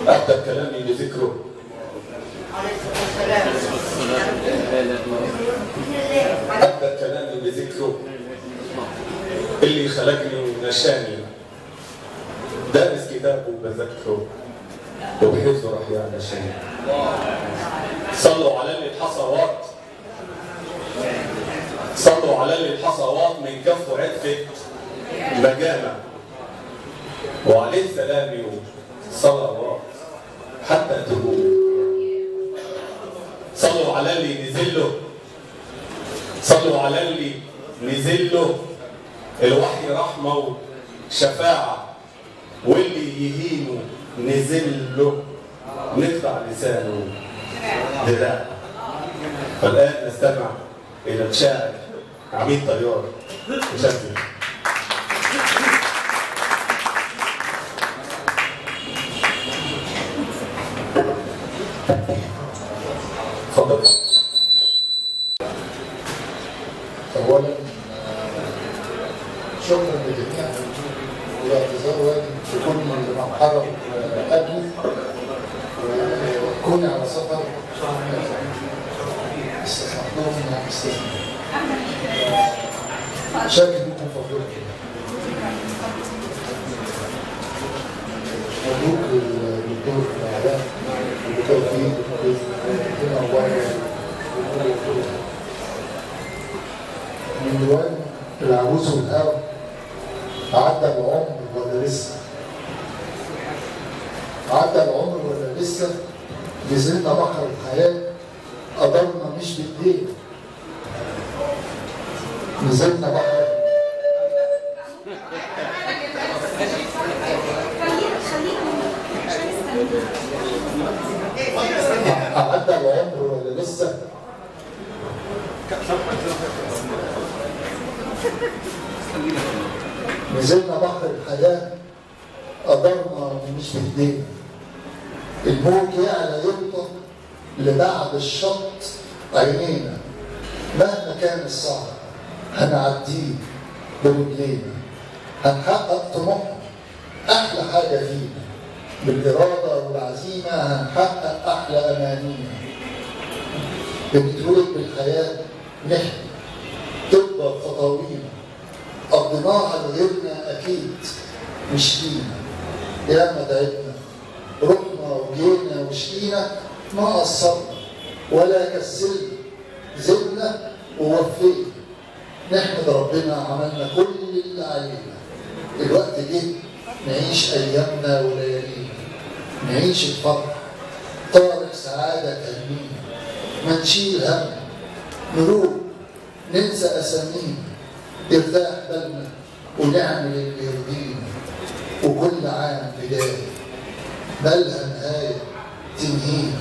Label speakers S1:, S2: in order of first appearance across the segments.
S1: أبدأ كلامي بذكره أبدأ كلامي بذكره اللي خلقني ونشاني دارس كتابه وبذكره وبحفظه راح يعلى شيء صلوا على اللي الحصوات صلوا على اللي الحصوات من كفه عرفت مجامع وعليه سلامي وصلوات حتى تقول صلوا على اللي نزل له صلوا على اللي نزل له الوحي رحمه وشفاعه واللي يهينه نزل له نقطع لسانه دراع فالآن نستمع إلى الشاعر عميد طيار مشكل اتفضل
S2: اولا شكرا لجميع واعتذار واجب لكل من حضر قبلي وكوني على سفر استسمحتهم انها استسمح شاكر لكم فضلكم مبروك للدكتور علاء بالتوفيق ربنا يبارك من ديوان العروس والهوى عدى العمر ولا لسه عدى العمر ولا لسه نزلنا بحر الحياة قدرنا مش بالليل نزلنا بحر عدى العمر ولا لسه نزلنا بحر الحياة قدرنا مش بايدينا الموج يعلى يبطأ لبعد الشط عينينا مهما كان الصعب هنعديه برجلينا هنحقق طموحنا أحلى حاجة فينا بالإرادة والعزيمة هنحقق أحلى أمانينا بنتولد بالحياة نحن تكبر خطاوينا قضيناها لغيرنا أكيد مش لينا ياما تعبنا رحنا وجينا وشقينا ما قصرنا ولا كسلنا زدنا ووفينا نحمد ربنا عملنا كل اللي علينا الوقت جه نعيش أيامنا وليالينا نعيش الفرح طارق سعادة كلمينا ما نشيل هم نروح ننسى أسامينا يرتاح بالنا ونعمل اللي يرضينا وكل عام بداية مالها نهاية تنهينا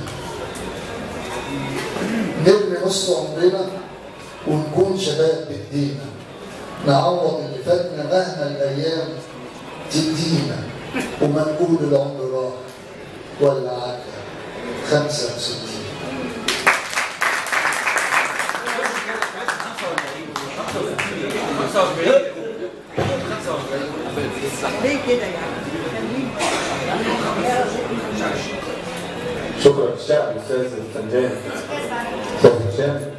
S2: نرمي نص عمرنا ونكون شباب بايدينا نعوض اللي فاتنا مهما الايام تدينا وما نقول العمر راح ولا عدى 65
S3: ليه كده يعني؟
S1: شكرا للشاعر الأستاذ الفنان أستاذ هشام